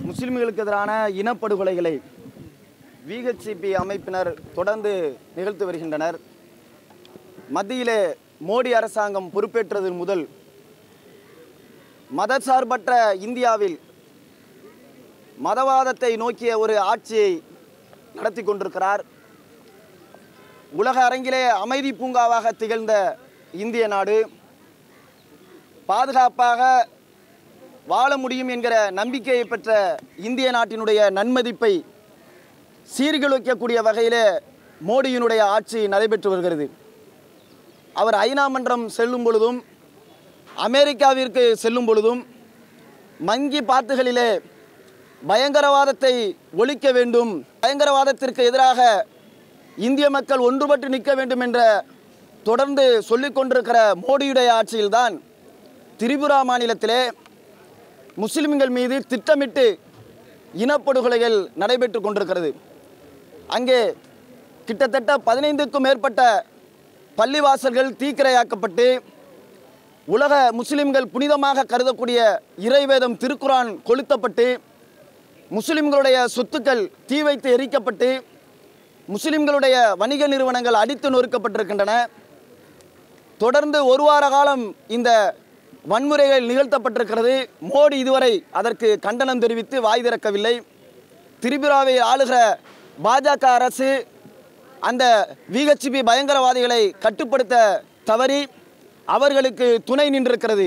முஸ்லிம்களுக்கு எதிரான இனப்படுகொலைகளை விஹெச்சிபி அமைப்பினர் தொடர்ந்து நிகழ்த்தி வருகின்றனர் மத்தியிலே மோடி அரசாங்கம் பொறுப்பேற்றது முதல் மதசார்பற்ற இந்தியாவில் மதவாதத்தை நோக்கிய ஒரு ஆட்சியை நடத்தி கொண்டிருக்கிறார் உலக அரங்கிலே அமைதி பூங்காவாக திகழ்ந்த இந்திய நாடு பாதுகாப்பாக வாழ முடியும் என்கிற நம்பிக்கையை பெற்ற இந்திய நாட்டினுடைய நன்மதிப்பை சீர்குலைக்கக்கூடிய வகையிலே மோடியினுடைய ஆட்சி நடைபெற்று வருகிறது அவர் ஐநா மன்றம் செல்லும் பொழுதும் அமெரிக்காவிற்கு செல்லும் பொழுதும் மங்கி பாத்துகளிலே பயங்கரவாதத்தை ஒழிக்க வேண்டும் பயங்கரவாதத்திற்கு எதிராக இந்திய மக்கள் ஒன்றுபட்டு நிற்க வேண்டும் என்ற தொடர்ந்து சொல்லிக் கொண்டிருக்கிற மோடியுடைய ஆட்சியில்தான் திரிபுரா மாநிலத்திலே முஸ்லிம்கள் மீது திட்டமிட்டு இனப்படுகொலைகள் நடைபெற்று கொண்டிருக்கிறது அங்கே கிட்டத்தட்ட பதினைந்துக்கும் மேற்பட்ட பள்ளிவாசல்கள் தீக்கிரையாக்கப்பட்டு உலக முஸ்லிம்கள் புனிதமாக கருதக்கூடிய இறைவேதம் திருக்குரான் கொளுத்தப்பட்டு முஸ்லிம்களுடைய சொத்துக்கள் தீ வைத்து எரிக்கப்பட்டு முஸ்லிம்களுடைய வணிக நிறுவனங்கள் அடித்து நொறுக்கப்பட்டிருக்கின்றன தொடர்ந்து ஒரு வார காலம் இந்த வன்முறைகள் நிகழ்த்தப்பட்டிருக்கிறது மோடி இதுவரை அதற்கு கண்டனம் தெரிவித்து வாய் திறக்கவில்லை திரிபுராவை ஆளுகிற பாஜக அரசு அந்த விஹெச்பி பயங்கரவாதிகளை கட்டுப்படுத்த தவறி அவர்களுக்கு துணை நின்றிருக்கிறது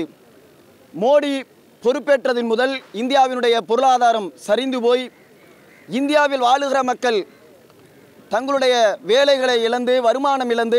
மோடி பொறுப்பேற்றதின் முதல் இந்தியாவினுடைய பொருளாதாரம் சரிந்து போய் இந்தியாவில் வாழுகிற மக்கள் தங்களுடைய வேலைகளை இழந்து வருமானம் இழந்து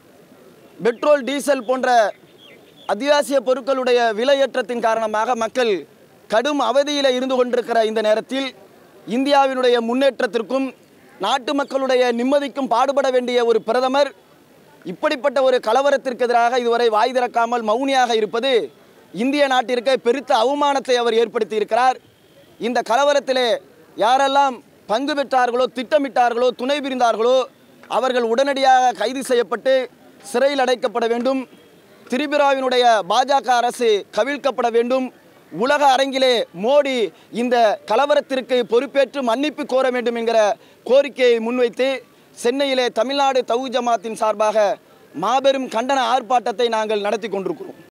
பெட்ரோல் டீசல் போன்ற அத்தியாவசிய பொருட்களுடைய விலையேற்றத்தின் காரணமாக மக்கள் கடும் அவதியில் இருந்து கொண்டிருக்கிற இந்த நேரத்தில் இந்தியாவினுடைய முன்னேற்றத்திற்கும் நாட்டு மக்களுடைய நிம்மதிக்கும் பாடுபட வேண்டிய ஒரு பிரதமர் இப்படிப்பட்ட ஒரு கலவரத்திற்கு எதிராக இதுவரை வாய் திறக்காமல் மௌனியாக இருப்பது இந்திய நாட்டிற்கு பெருத்த அவமானத்தை அவர் ஏற்படுத்தி இருக்கிறார் இந்த கலவரத்திலே யாரெல்லாம் பங்கு பெற்றார்களோ திட்டமிட்டார்களோ துணை புரிந்தார்களோ அவர்கள் உடனடியாக கைது செய்யப்பட்டு சிறையில் அடைக்கப்பட வேண்டும் திரிபுராவினுடைய பாஜக அரசு கவிழ்க்கப்பட வேண்டும் உலக அரங்கிலே மோடி இந்த கலவரத்திற்கு பொறுப்பேற்று மன்னிப்பு கோர வேண்டும் என்கிற கோரிக்கையை முன்வைத்து சென்னையிலே தமிழ்நாடு தவு ஜமாத்தின் சார்பாக மாபெரும் கண்டன ஆர்ப்பாட்டத்தை நாங்கள் நடத்தி கொண்டிருக்கிறோம்